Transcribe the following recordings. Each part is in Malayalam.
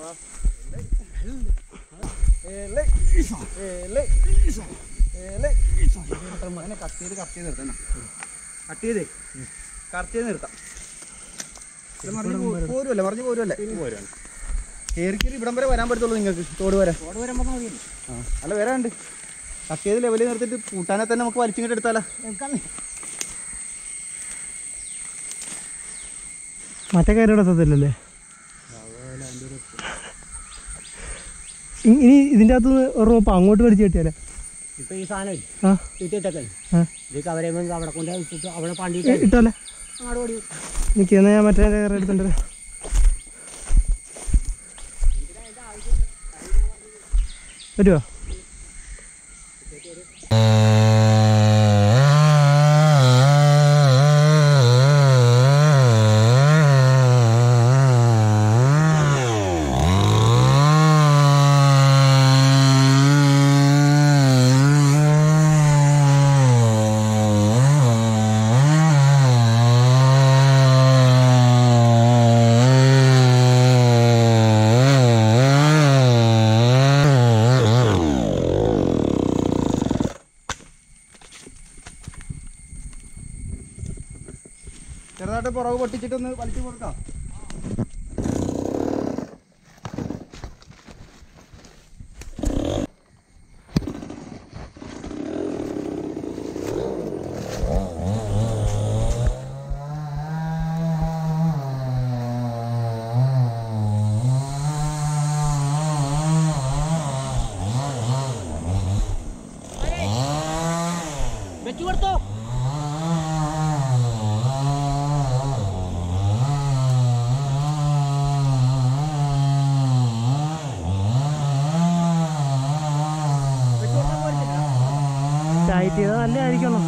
കട്ട് ചെയ്ത് കട്ട് ചെയ്ത് നിർത്തണം കട്ട് ചെയ്തേ കട്ട് ചെയ്ത് നിർത്താം ഇത് മറിഞ്ഞ് പോ- പോരുമല്ലേ മറിഞ്ഞ് പോരുമല്ലേ കയറി കയറി ഇവിടം വരെ വരാൻ പറ്റത്തുള്ളൂ നിങ്ങൾക്ക് തോട് വരെ റോഡ് വരുമ്പോൾ മതിയല്ലോ ആ അല്ല വരാണ്ട് കട്ട് ചെയ്ത് ലെവലിൽ നിർത്തിയിട്ട് പൂട്ടാനെ തന്നെ നമുക്ക് വലിച്ചിങ്ങോട്ട് എടുത്താലോ മറ്റേ കയറി ഇടത്തത്തില്ലല്ലേ ഇ- ഇനി ഇതിൻ്റെ അകത്തുനിന്ന് ഒരു റോപ്പ് അങ്ങോട്ട് വലിച്ചു കെട്ടിയാലേ ഇപ്പൊ ഈ സാധനം ആ ഇട്ടിട്ടൊക്കെ ആ ഇത് കവരെ അവിടെ കൊണ്ട് ഇട്ടിട്ട് അവിടെ ഇ- പണ്ടിട്ട് ഇട്ടാലേ അങ്ങോട്ട് ഓടി നിൽക്കുക എന്നാൽ ഞാൻ മറ്റേ കയറി എടുത്തിട്ട് വരാം. വരുമോ ചെറുതായിട്ട് പുറകെ പൊട്ടിച്ചിട്ടൊന്ന് വലിച്ചു കൊടുക്കാം വെച്ചു കൊടുത്തോ ടൈറ്റ് ചെയ്താൽ നല്ല ആയിരിക്കണം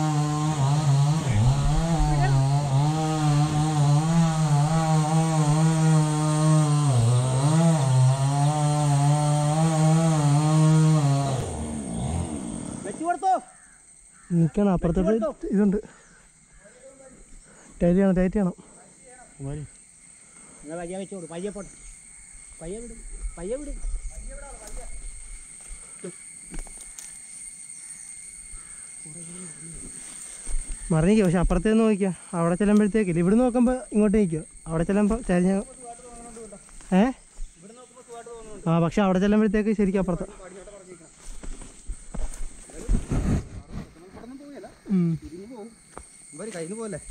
വെച്ചു കൊടുത്തോ നിൽക്കണം അപ്പുറത്തോട്ട് ഇതുണ്ട് ടൈറ്റ് ചെയ്യണം ടൈറ്റ് ചെയ്യണം നിങ്ങൾ പയ്യെ വെച്ചു കൊടുക്കും പയ്യെ പോട്ടെ പയ്യെ വിടും പയ്യെ വിടും മറിഞ്ഞിക്കുക പക്ഷെ അപ്പുറത്തേ നോക്കിയാ അവിടെ ചെല്ലുമ്പോഴത്തേക്കില്ല ഇവിടെ നോക്കുമ്പോൾ ഇങ്ങോട്ട് നിൽക്കുക അവിടെ ചെല്ലുമ്പോൾ ചരിഞ്ഞ ഏ ആ പക്ഷെ അവിടെ ചെല്ലുമ്പോഴത്തേക്ക് ശരിക്കും അപ്പുറത്ത് ഉം. തിരിഞ്ഞു പോകും ഇവര് കയ്യിൽ നിന്ന് പോലെ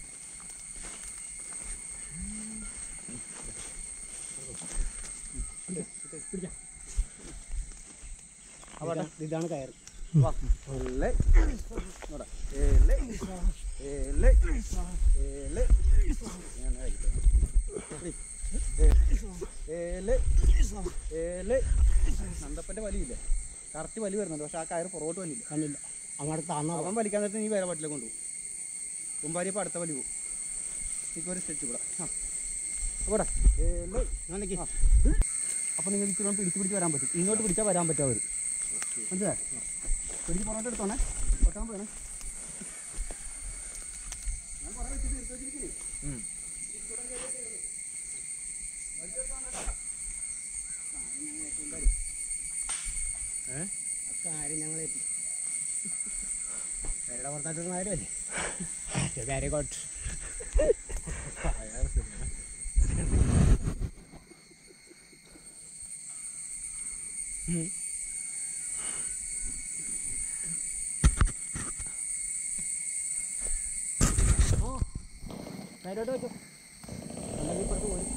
അവിടെ ഇതാണ് കയറ് വാ ഏലെ. ഇങ്ങോട്ടാ. ഏലെ. ഏലെ. ഏലെ. ഞാൻ കഴിക്കട്ടെ. പിടി. ഏ- ഏലെ. ഏലെ. നന്ദപ്പന്റെ വലിയില്ലേ കറക്റ്റ് വലി വരുന്നുണ്ട് പക്ഷെ ആ കയറ് പുറകോട്ട് വന്നില്ല കണ്ടില്ല അങ്ങോട്ട് താന്ന അവൻ വലിക്കാൻ നേരത്തെ നീ വേറെ പാട്ടിലേക്ക് കൊണ്ടുപോകും കുമ്പാരിയപ്പോൾ അടുത്ത വലി പോകും എനിക്ക് ഒരു സ്റ്റിച്ച് ഇവിടെ ആ ഇവിടെ ഏലെ. നാളേക്ക് ആ. അപ്പോൾ നിങ്ങൾക്ക് ഇച്ചിരി പിടിച്ച് പിടിച്ച് വരാൻ പറ്റും ഇങ്ങോട്ട് പിടിച്ചാൽ വരാൻ പറ്റും അവർ മനസ്സിലായി പിടിച്ച് പുറത്തോട്ട് എടുത്തോണേ ഒട്ടാൻ പോകണേ കാര്യം ഞങ്ങൾ എത്തി പേരുടെ പുറത്തായിട്ടുള്ള കാര്യമല്ലേ വെരി ഗുഡ് പേരോട്ട് വെച്ചു അല്ലെങ്കിൽ ഇപ്പുറത്ത് പോയി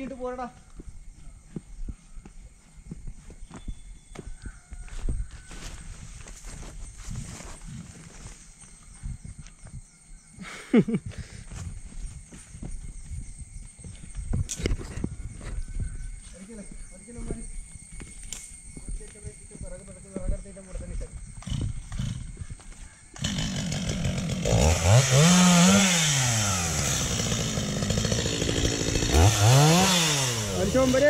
തീയിട്ട് പോരടാ വലിച്ചോമ്പര്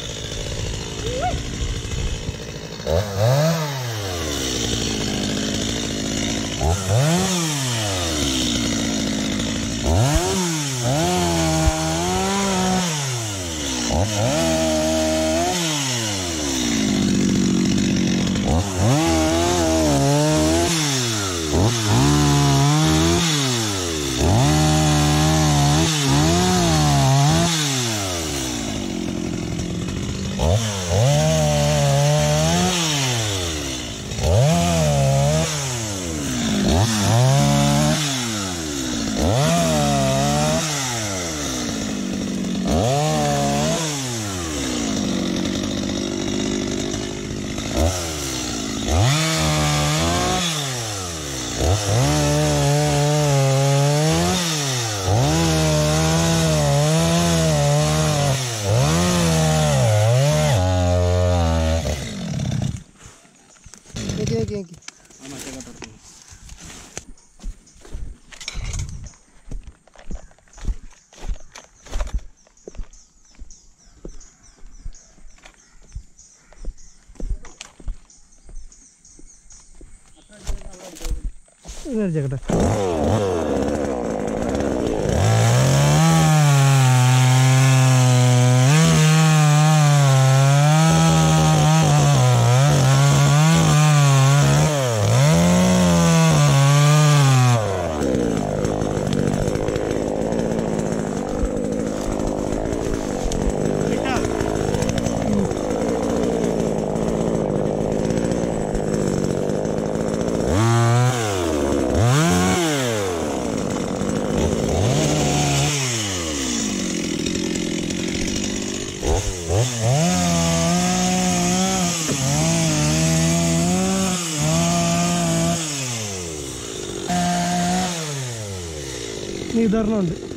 നോക്കി നോക്കി നോക്കി ഇത് അടിച്ചേക്കട്ടെ നീ ഇതൊരെണ്ണമുണ്ട്